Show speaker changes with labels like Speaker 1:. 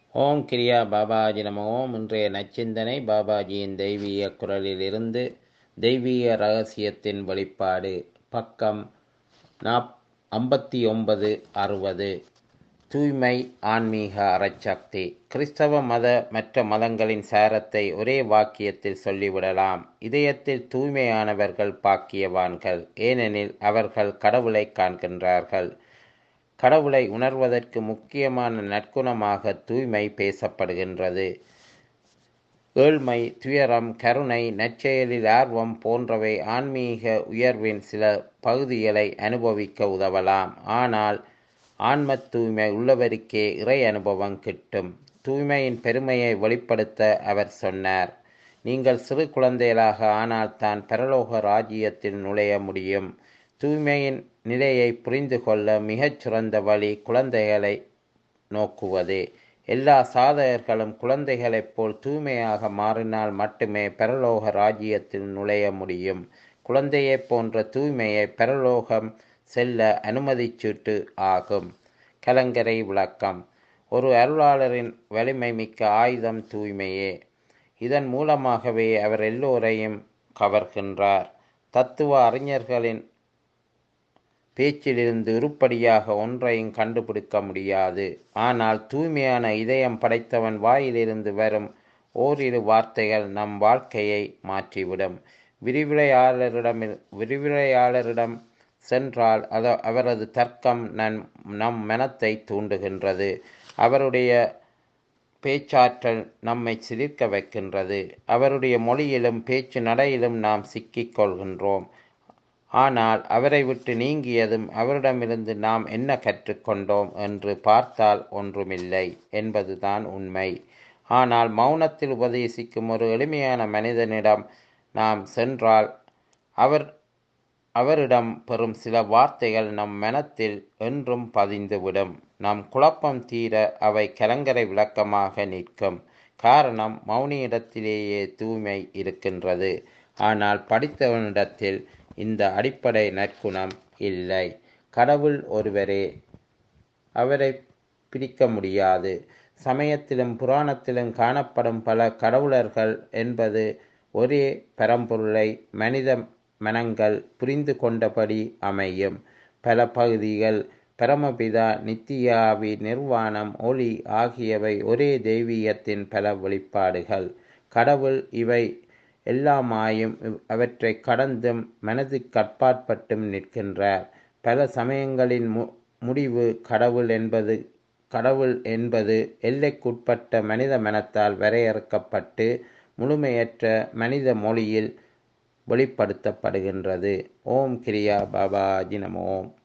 Speaker 1: ஓம் கிரியா பாபாஜி நம ஓம் இன்றைய நச்சிந்தனை பாபாஜியின் தெய்வீக குரலிலிருந்து தெய்வீக ரகசியத்தின் வெளிப்பாடு பக்கம் நாப் ஐம்பத்தி ஒன்பது அறுபது தூய்மை ஆன்மீக அறச்சக்தி கிறிஸ்தவ மத மற்ற மதங்களின் சாரத்தை ஒரே வாக்கியத்தில் சொல்லிவிடலாம் இதயத்தில் தூய்மையானவர்கள் பாக்கியவான்கள் ஏனெனில் அவர்கள் கடவுளை காண்கின்றார்கள் கடவுளை உணர்வதற்கு முக்கியமான நற்குணமாக தூய்மை பேசப்படுகின்றது ஏழ்மை துயரம் கருணை நற்செயலில் ஆர்வம் போன்றவை ஆன்மீக உயர்வின் சில பகுதிகளை அனுபவிக்க உதவலாம் ஆனால் ஆன்ம தூய்மை உள்ளவருக்கே இறை அனுபவம் கிட்டும் தூய்மையின் பெருமையை வெளிப்படுத்த அவர் சொன்னார் நீங்கள் சிறு குழந்தைகளாக ஆனால் தான் பரலோக ராஜ்யத்தில் நுழைய முடியும் தூய்மையின் நிலையை புரிந்து கொள்ள மிகச் சிறந்த வழி குழந்தைகளை நோக்குவது எல்லா சாதகர்களும் குழந்தைகளைப் போல் தூய்மையாக மாறினால் மட்டுமே பரலோக ராஜ்யத்தில் நுழைய முடியும் குழந்தையைப் போன்ற தூய்மையை பரலோகம் செல்ல அனுமதிச்சீட்டு ஆகும் கலங்கரை விளக்கம் ஒரு அருளாளரின் வலிமை மிக்க ஆயுதம் தூய்மையே இதன் மூலமாகவே அவர் எல்லோரையும் கவர்கின்றார் தத்துவ அறிஞர்களின் பேச்சிலிருந்து உருப்படியாக ஒன்றையும் கண்டுபிடிக்க முடியாது ஆனால் தூய்மையான இதயம் படைத்தவன் வாயிலிருந்து வரும் ஓரிரு வார்த்தைகள் நம் வாழ்க்கையை மாற்றிவிடும் விரிவுரையாளரிடம் விரிவுரையாளரிடம் சென்றால் அத அவரது தர்க்கம் நன் நம் மனத்தை தூண்டுகின்றது அவருடைய பேச்சாற்றல் நம்மை சிலிர்க்க வைக்கின்றது அவருடைய மொழியிலும் பேச்சு நடையிலும் நாம் சிக்கிக் கொள்கின்றோம் ஆனால் அவரை விட்டு நீங்கியதும் அவரிடமிருந்து நாம் என்ன கற்றுக்கொண்டோம் என்று பார்த்தால் ஒன்றுமில்லை என்பதுதான் உண்மை ஆனால் மௌனத்தில் உபதேசிக்கும் ஒரு எளிமையான மனிதனிடம் நாம் சென்றால் அவர் அவரிடம் பெறும் சில வார்த்தைகள் நம் மனத்தில் என்றும் பதிந்துவிடும் நம் குழப்பம் தீர அவை கலங்கரை விளக்கமாக நிற்கும் காரணம் மௌனியிடத்திலேயே தூய்மை இருக்கின்றது ஆனால் படித்தவனிடத்தில் இந்த அடிப்படை நற்குணம் இல்லை கடவுள் ஒருவரே அவரை பிரிக்க முடியாது சமயத்திலும் புராணத்திலும் காணப்படும் பல கடவுளர்கள் என்பது ஒரே பரம்பொருளை மனித மனங்கள் புரிந்து கொண்டபடி அமையும் பல பகுதிகள் பரமபிதா நித்தியாவி நிர்வாணம் ஒளி ஆகியவை ஒரே தெய்வீகத்தின் பல வெளிப்பாடுகள் கடவுள் இவை எல்லாமாயும் அவற்றை கடந்தும் மனதிற்கு கட்பாட்பட்டும் நிற்கின்றார் பல சமயங்களின் மு முடிவு கடவுள் என்பது கடவுள் என்பது எல்லைக்குட்பட்ட மனித மனத்தால் வரையறுக்கப்பட்டு முழுமையற்ற மனித மொழியில் வெளிப்படுத்தப்படுகின்றது ஓம் கிரியா பாபாஜி நம ஓம்